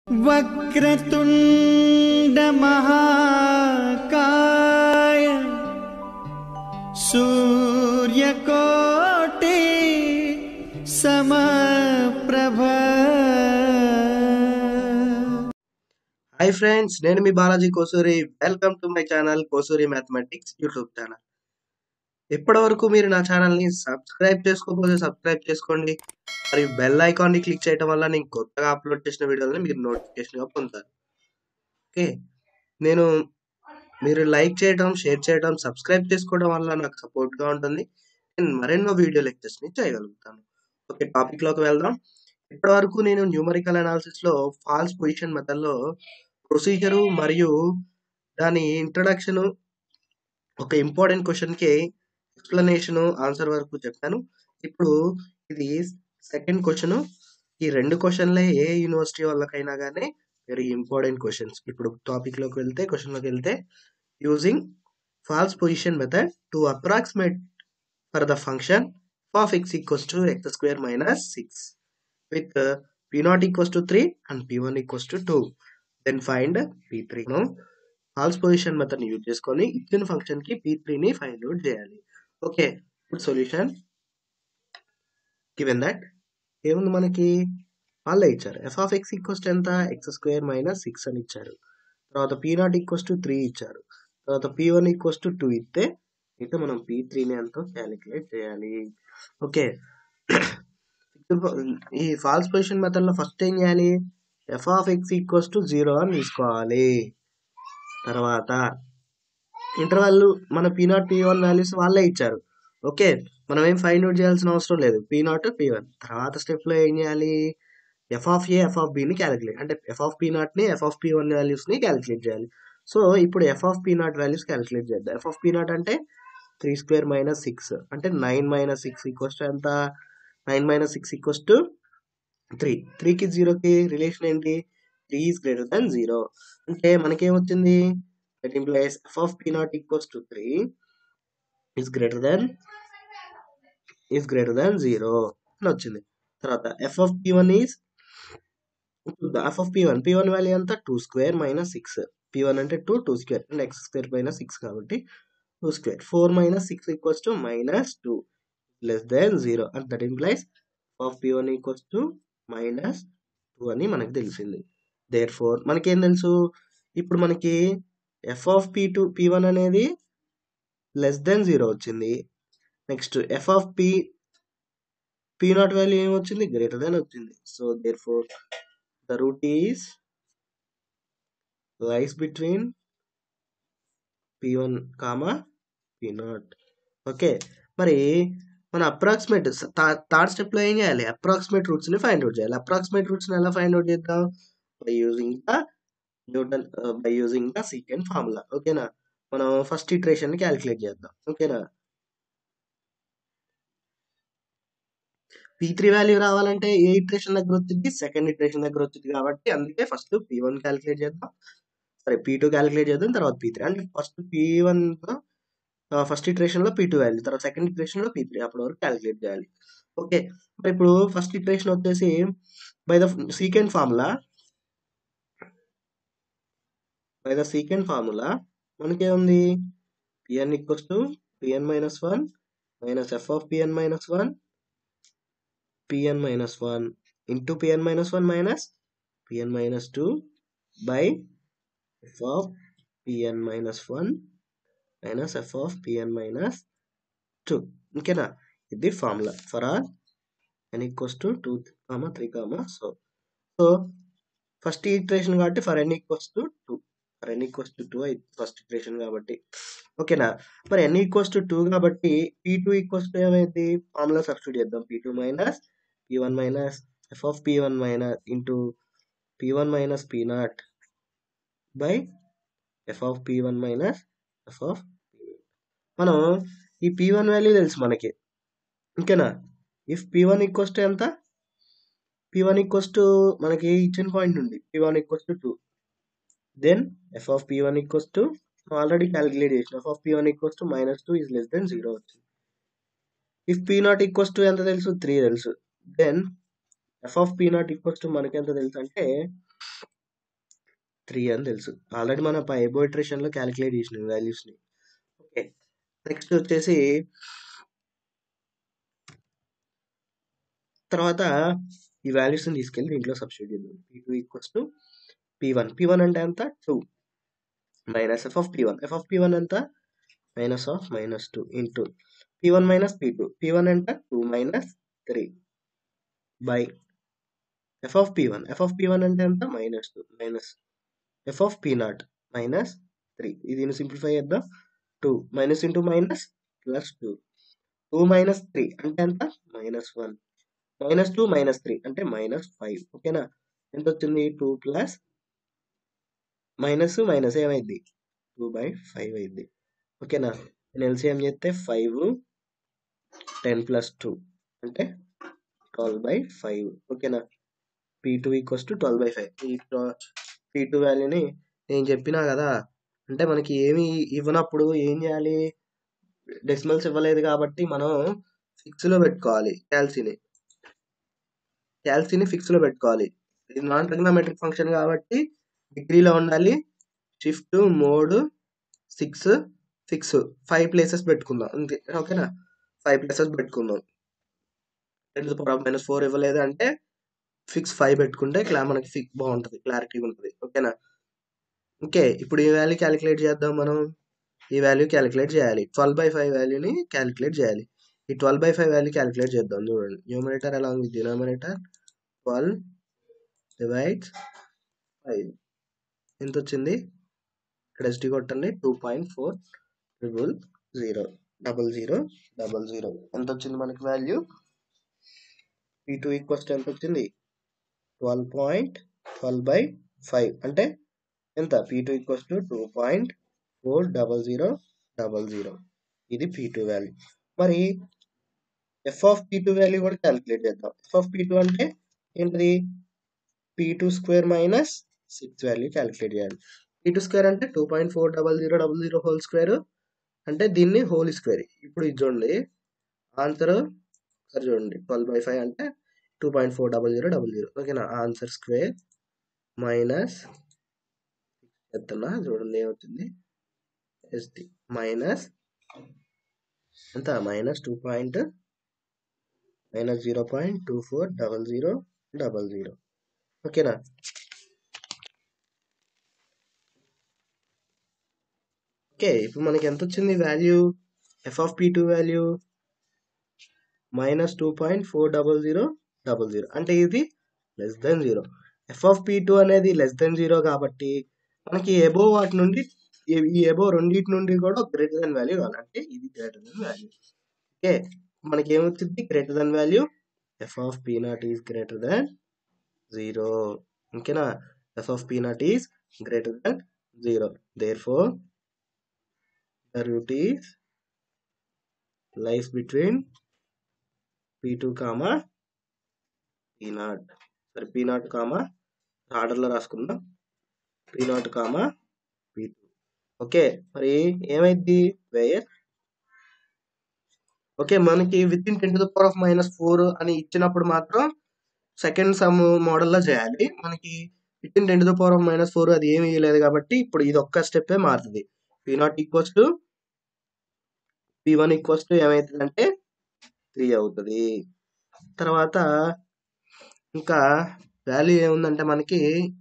वक्रतुण्डमहाकाय सूर्यकोटि समप्रभ hi friends నేను మీ Balaji Kosuri welcome to my channel Kosuri mathematics YouTube channel ఇప్పటి వరకు మీరు నా ఛానల్ని సబ్స్క్రైబ్ చేసుకోకపోతే సబ్స్క్రైబ్ చేసుకోండి మరియు బెల్ ఐకాన్ని క్లిక్ చేయడం వల్ల నేను కొత్తగా అప్లోడ్ చేసిన వీడియోలని మీరు నోటిఫికేషన్గా పొందుతారు ఓకే నేను మీరు లైక్ చేయడం షేర్ చేయడం సబ్స్క్రైబ్ చేసుకోవడం వల్ల నాకు సపోర్ట్గా ఉంటుంది నేను మరెన్నో వీడియో లెక్చర్స్ని చేయగలుగుతాను ఓకే టాపిక్లోకి వెళ్దాం ఇప్పటి వరకు నేను న్యూమరికల్ అనాలిసిస్లో ఫాల్స్ పొజిషన్ మెథడ్లో ప్రొసీజరు మరియు దాని ఇంట్రడక్షన్ ఒక ఇంపార్టెంట్ క్వశ్చన్కి ఎక్స్ప్లెనేషన్ ఆన్సర్ వరకు చెప్పాను ఇప్పుడు ఇది సెకండ్ క్వశ్చన్ ఈ రెండు క్వశ్చన్లే ఏ యూనివర్సిటీ వాళ్ళకైనా కానీ వెరీ ఇంపార్టెంట్ క్వశ్చన్స్ ఇప్పుడు టాపిక్లోకి వెళ్తే క్వశ్చన్లోకి వెళ్తే using false position method to approximate for the function of x equals to x square minus six with uh, p naught equals to 3 and p1 equals to 2 then find p3 no false position method use చేసుకొని ఇచ్చిన function కి p3 ని find out చేయాలి okay ఇప్పుడు solution given that ఏముంది మనకి వాళ్ళే ఇచ్చారు f of x equals to ఎంత ఎక్స్ స్క్వేర్ మైనస్ సిక్స్ అని ఇచ్చారు తర్వాత p not equals to three ఇచ్చారు తర్వాత p one equals to two ఇస్తే అయితే మనం పీ త్రీని ఎంతో క్యాలిక్యులేట్ చేయాలి ఓకే ఈ ఫాల్స్ పొజిషన్ మెథడ్ లో ఫస్ట్ ఏం చేయాలి f of x equals to zero అని తీసుకోవాలి తర్వాత ఇంటర్వెల్ మన p naught p one values వాళ్ళే ఇచ్చారు ఓకే మనం ఏం ఫైండ్ అవుట్ చేయాల్సిన అవసరం లేదు పీ నాట్ పీ వన్ తర్వాత స్టెప్ లో ఏం చేయాలి f of a f of బిని క్యాలిక్యులేట్ అంటే ఎఫ్ ఆఫ్ పీ నాట్ ని f of p one values ని క్యాలిక్యులేట్ చేయాలి సో ఇప్పుడు f of p naught values calculate చేద్దాం ఎఫ్ ఆఫ్ పీ నాట్ అంటే త్రీ స్క్వేర్ మైనస్ సిక్స్ అంటే nine minus six equals to ఎంత nine minus six equals to three త్రీకి జీరోకి relation ఏంటి three is greater than zero అంటే మనకేమొచ్చింది that implies f of p not equals to three is greater than is greater than zero అని వచ్చింది తర్వాత f of p one is f of p one p one value ఎంత two square minus six p one అంటే two two square అంటే x square minus six కాబట్టి two square four minus six equals to minus two less than zero and that implies of p one equals to minus two అని మనకు తెలిసింది therefore మనకేం తెలుసు ఇప్పుడు మనకి f of p two p one అనేది less than zero వచ్చింది next f of p p not value ఏమొచ్చింది గ్రేటర్ దెన్ వచ్చింది so therefore the root is lies between p one comma p naught okay మరి మన approximate third step లో ఏం చేయాలి approximate roots ని find out చేయాలి అప్రాక్సిమేట్ రూట్స్ ని ఎలా ఫైండ్ అవుట్ చేద్దాం by using the Newton by using the secant formula ఓకేనా మనం ఫస్ట్ ఇటరేషన్ ని క్యాలిక్యులేట్ చేద్దాం ఓకేనా పీ త్రీ వాల్యూ రావాలంటే ఏ ఇటరేషన్ దగ్గర వచ్చింది సెకండ్ ఇటరేషన్ దగ్గర వచ్చింది కాబట్టి అందుకే ఫస్ట్ పీ వన్ క్యాలిక్యులేట్ చేద్దాం సరే పీ టూ క్యాలిక్యులేట్ చేద్దాం తర్వాత పీ త్రీ అంటే first p one first iteration లో పీ టూ వాల్యూ తర్వాత సెకండ్ ఇటరేషన్ లో పీ త్రీ అప్పటి వరకు క్యాలిక్యులేట్ చేయాలి ఓకే మరి ఇప్పుడు ఫస్ట్ ఇటరేషన్ వచ్చేసి by the secant formula by the secant formula మనకేముంది p n equals to p n minus one minus f of p n minus one p n minus one into p n minus one minus p n minus two by f of p n minus one minus f of p n minus two ఓకేనా ఇది formula for r n equals to two comma three comma so so first equation కాబట్టి for n equals to two for n equals to two first equation కాబట్టి ఓకేనా మరి n equals to two కాబట్టి p two equals to ఏమైంది formula substitute చేద్దాం p two minus p one minus f of p one minus into p one minus p naught by f of p one minus f of మనం ఈ p one value తెలుసు మనకి ఓకేనా if p one equals to ఎంత p one equals to మనకి ఇచ్చిన point ఉంది p one equals to two then f of p one equals to already calculate చేసిన f of p one equals to minus two is less than zero వచ్చింది if p not equals to ఎంత తెలుసు three తెలుసు then f of p not equals to మనకి ఎంత తెలుసు అంటే three అని తెలుసు ఆల్రెడీ మనం పైబో ఇటరేషన్లో క్యాలిక్యులేట్ చేసినాం వాల్యూస్ని ఓకే నెక్స్ట్ వచ్చేసి తర్వాత ఈ వాల్యూస్ని తీసుకెళ్ళి దీంట్లో సబ్స్టిట్యూట్ చేద్దాం p two equals to p one p one అంటే ఎంత two minus f of p one f of p one ఎంత minus of minus two into p one minus p two p one అంటే two minus three by f of p one f of p one అంటే ఎంత minus two minus f of p not minus three ఇది simplify చేద్దాం two minus into minus plus two two minus three అంటే ఎంత minus one minus two minus three అంటే minus five ఓకేనా ఎంత వచ్చింది టూ ప్లస్ మైనస్ మైనస్ ఏమైంది two by five అయింది ఓకేనా నేను ఎల్సిఎం చేస్తే ఫైవ్ టెన్ ప్లస్ టూ అంటే ట్వెల్వ్ బై ఫైవ్ ఓకేనా p two equals to twelve by five ఈ పీ టూ వాల్యూని నేను చెప్పినా కదా అంటే మనకి ఏమి ఇవ్వనప్పుడు ఏం చేయాలి డెసిమల్స్ ఇవ్వలేదు కాబట్టి మనం ఫిక్స్లో పెట్టుకోవాలి క్యాల్సీని క్యాల్సీని ఫిక్స్లో పెట్టుకోవాలి ఇది నాన్ ట్రిగ్నోమెట్రిక్ ఫంక్షన్ కాబట్టి డిగ్రీలో ఉండాలి shift mode six six five places పెట్టుకుందాం అంతే ఓకేనా ఫైవ్ ప్లేసెస్ పెట్టుకుందాం టెన్ పవర్ మైనస్ ఫోర్ ఇవ్వలేదు అంటే ఫిక్స్ ఫైవ్ పెట్టుకుంటే క్లా మనకి ఫిక్ బాగుంటుంది క్లారిటీ ఉంటుంది ఓకేనా ఓకే ఇప్పుడు ఈ వాల్యూ క్యాలిక్యులేట్ చేద్దాం మనం ఈ వాల్యూ క్యాలిక్యులేట్ చేయాలి ట్వెల్వ్ బై ఫైవ్ వాల్యూని క్యాలిక్యులేట్ చేయాలి ఈ twelve by five value calculate చేద్దాం చూడండి numerator along with denominator twelve divides five ఎంత వచ్చింది ఇక్కడ ఎస్డి కొట్టండి two point four triple zero double zero double zero ఎంత వచ్చింది మనకి వాల్యూ పీ టూ ఈక్వల్స్ ఎంత వచ్చింది twelve point twelve by five అంటే ఎంత p two equals to two point four double zero double zero ఇది పీ టూ వాల్యూ మరి f of p two value కూడా క్యాలిక్యులేట్ చేద్దాం ఎఫ్ ఆఫ్ పీ టూ అంటే ఏంటిది p two square minus six value calculate చేయాలి p two square అంటే two point four double zero double zero whole square అంటే దీన్ని whole square ఇప్పుడు ఇది చూడండి ఆన్సర్ ఒకసారి చూడండి ట్వెల్వ్ బై ఫైవ్ అంటే two point four double zero double zero ఓకేనా ఆన్సర్ స్క్వేర్ మైనస్ చెప్తున్నా చూడండి ఏమవుతుంది ఎస్డి మైనస్ ఎంత minus two point minus zero point two four double zero double zero ఓకేనా ఓకే ఇప్పుడు మనకి ఎంత వచ్చింది value f of p two value minus two point four double zero double zero అంటే ఇది less than zero f of p two అనేది less than zero కాబట్టి మనకి ఎబో వాటి నుండి ఈ ఎబో రెండింటి నుండి కూడా గ్రేటర్ దెన్ వాల్యూ కావాలి అంటే ఇది గ్రేటర్ దెన్ వాల్యూ ఓకే మనకి ఏమొచ్చింది greater than value f of p not is greater than zero ఓకేనా f of p not is greater than zero therefore the root is lies between p2 comma p0 సరే p0 comma ఆర్డర్లో రాసుకుందాం p0 comma p2 okay మరి ఏమైంది వేయర్ okay మనకి within ten to the power of minus four అని ఇచ్చినప్పుడు మాత్రం second sum మోడల్లో చేయాలి మనకి within ten to the power of minus four అది ఏమి ఇవ్వలేదు కాబట్టి ఇప్పుడు ఇది ఒక్క స్టెప్పే మారుతుంది p not equals to p one equals to ఏమవుతుందంటే త్రీ అవుతుంది తర్వాత ఇంకా వాల్యూ ఏముందంటే మనకి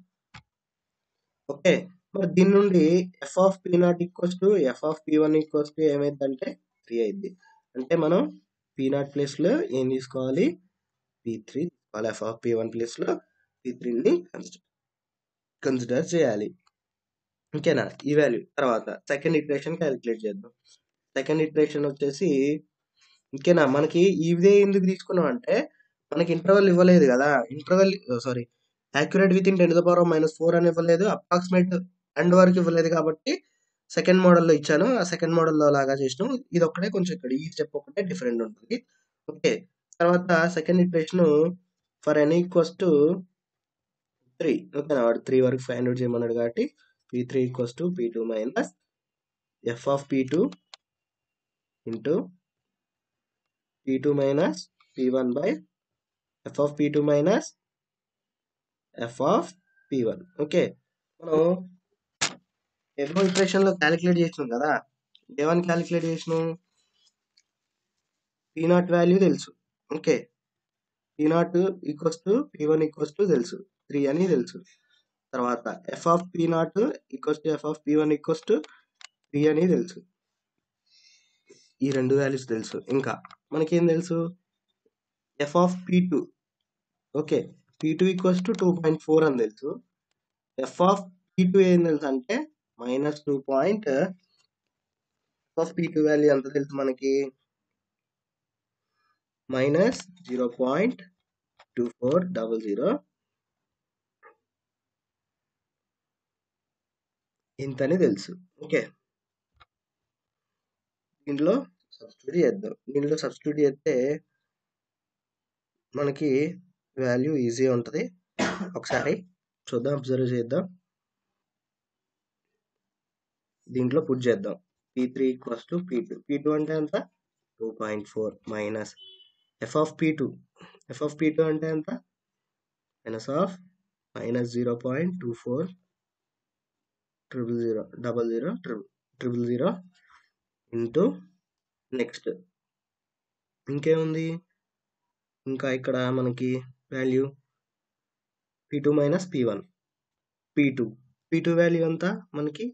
ఓకే మరి దీని నుండి f of p not equals to f of p one equals to ఏమైందంటే త్రీ అయింది అంటే మనం పీ నాట్ ప్లేస్లో ఏం తీసుకోవాలి పీ త్రీ తీసుకోవాలి ఎఫ్ ఆఫ్ పీ వన్ ప్లేస్లో పీ త్రీని కన్సిడర్ చేయాలి ఓకేనా ఈ వాల్యూ తర్వాత సెకండ్ ఇటరేషన్ క్యాలిక్యులేట్ చేద్దాం సెకండ్ ఇటరేషన్ వచ్చేసి ఓకేనా మనకి ఇదే ఎందుకు తీసుకున్నాం అంటే మనకి ఇంటర్వెల్ ఇవ్వలేదు కదా interval sorry accurate within ten the power minus four అని ఇవ్వలేదు అప్రాక్సిమేట్ ఎండ్ వరకు ఇవ్వలేదు కాబట్టి సెకండ్ మోడల్లో ఇచ్చాను ఆ సెకండ్ మోడల్లో లాగా చేసినాం ఇది ఒక్కటే కొంచెం ఇక్కడ ఈ స్టెప్ ఒకటే డిఫరెంట్ ఉంటుంది ఓకే తర్వాత second iteration for n equals to three ఓకేనా వాడు త్రీ వరకు ఫైవ్ హండ్రెడ్ చేయమన్నాడు కాబట్టి p three equals to p two minus f of p two into p two minus p one by f of p two minus f of p one okay మనం ఎన్నో ఇటరేషన్లో calculate చేసినాం కదా ఏమని calculate చేసినాం p not value తెలుసు okay p not equals to p one equals to తెలుసు three అని తెలుసు తర్వాత f of p not equals to f of p one equals to three అని తెలుసు ఈ రెండు వాల్యూస్ తెలుసు ఇంకా మనకేం తెలుసు f of p two okay p two equals to two point four అని తెలుసు ఎఫ్ ఆఫ్ పీ టూ ఏం తెలుసు అంటే minus two point f of p two value ఎంత తెలుసు మనకి minus zero point two four double zero ఇంతని తెలుసు ఓకే దీంట్లో సబ్స్టిట్యూట్ చేద్దాం దీంట్లో సబ్స్టిట్యూట్ చేస్తే మనకి వాల్యూ ఈజీ ఉంటుంది ఒకసారి చూద్దాం అబ్జర్వ్ చేద్దాం దీంట్లో పుట్ చేద్దాం p three equals to p two p two అంటే ఎంత two point four minus f of p two f of p two అంటే ఎంత minus of minus zero point two four triple zero double zero triple triple zero into next ఇంకేముంది ఇంకా ఇక్కడ మనకి value p two minus p one p two p two value ఎంత మనకి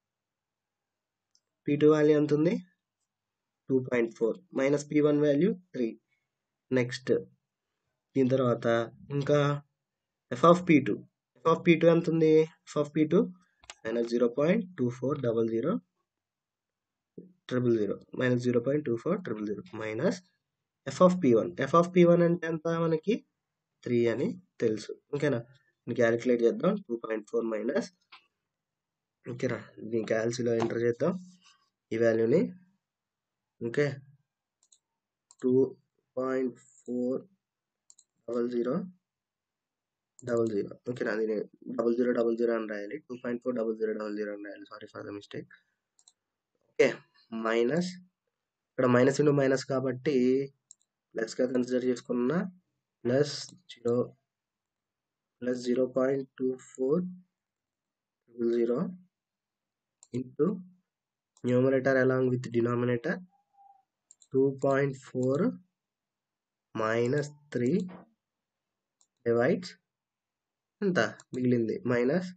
p two value ఎంత ఉంది two point four minus p one value three next దీని తర్వాత ఇంకా f of p two f of p two ఎంత ఉంది f of p two minus zero point two four double zero triple zero minus zero point two four triple zero minus f of p one f of p one అంటే ఎంత మనకి three అని తెలుసు ఓకేనా దీన్ని calculate చేద్దాం two point four minus ఓకేనా దీన్ని క్యాల్సిలో ఎంటర్ చేద్దాం ఈ వాల్యూని okay two point four double zero double zero ఓకేనా దీన్ని డబల్ జీరో డబల్ జీరో అని రాయాలి two point four double zero double zero అని రాయాలి sorry for the mistake okay minus ఇక్కడ మైనస్ ఇంటూ మైనస్ కాబట్టి ప్లస్గా కన్సిడర్ చేసుకున్న plus zero plus zero point two four triple zero into numerator along with denominator two point four minus three divides ఎంత మిగిలింది minus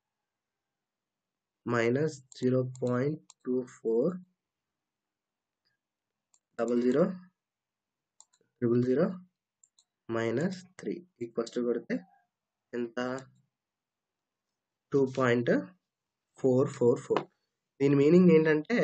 minus zero point two four double zero triple zero minus three equals to కొడితే ఎంత two point four four four దీని meaning ఏంటంటే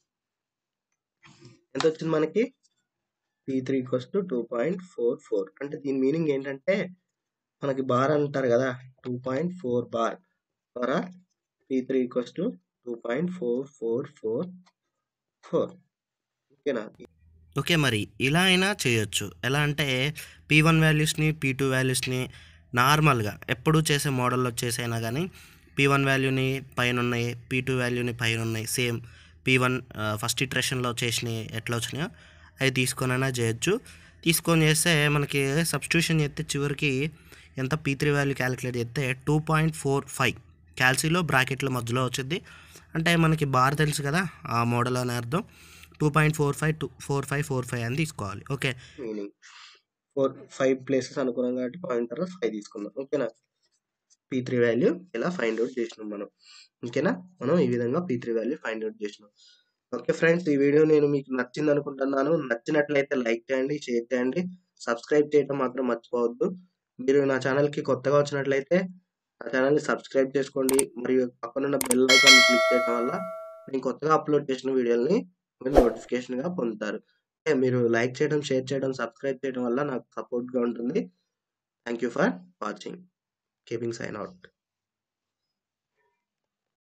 ఎంత వచ్చింది మనకి p three equals to two point four four అంటే దీని మీనింగ్ ఏంటంటే మనకి బార్ అంటారు కదా టూ పాయింట్ ఫోర్ బార్ ద్వారా p three equals to two point four four four four ఓకేనా ఓకే మరి ఇలా అయినా చేయొచ్చు ఎలా అంటే పీ వన్ వాల్యూస్ని పీ టూ వాల్యూస్ని నార్మల్గా ఎప్పుడు చేసే మోడల్లో చేసైనా కానీ పీ వన్ వాల్యూని పైన ఉన్నాయి పీ టూ వాల్యూని పైన ఉన్నాయి సేమ్ పీ వన్ ఫస్ట్ ఇటరేషన్లో చేసినవి ఎట్లా వచ్చినాయో అవి తీసుకొనైనా చేయొచ్చు తీసుకొని చేస్తే మనకి సబ్స్టిట్యూషన్ చేస్తే చివరికి ఎంత పీ త్రీ వాల్యూ క్యాలిక్యులేట్ చేస్తే టూ పాయింట్ ఫోర్ ఫైవ్ క్యాల్సీలో బ్రాకెట్ల మధ్యలో వచ్చింది అంటే మనకి బార్ తెలుసు కదా ఆ మోడల్ అనే అర్థం two point four five two four five four five అని తీసుకోవాలి okay meaning four five places అనుకున్నాం కాబట్టి పాయింటర్ ఫైవ్ తీసుకుందాం ఓకేనా పీ త్రీ వాల్యూ ఇలా ఫైండ్ అవుట్ చేసినాం మనం ఓకేనా మనం ఈ విధంగా p three value find out చేసినాం ఓకే ఫ్రెండ్స్ ఈ వీడియో నేను మీకు నచ్చింది అనుకుంటున్నాను నచ్చినట్లయితే లైక్ చేయండి షేర్ చేయండి సబ్స్క్రైబ్ చేయడం మాత్రం మర్చిపోవద్దు మీరు నా ఛానల్కి కొత్తగా వచ్చినట్లయితే నా ఛానల్ని సబ్స్క్రైబ్ చేసుకోండి మరియు పక్కనున్న బెల్ ఐకాన్ని క్లిక్ చేయడం వల్ల నేను కొత్తగా అప్లోడ్ చేసిన వీడియోని మీరు నోటిఫికేషన్గా పొందుతారు ఓకే మీరు లైక్ చేయడం షేర్ చేయడం సబ్స్క్రైబ్ చేయడం వల్ల నాకు సపోర్ట్గా ఉంటుంది thank you for watching keeping sign out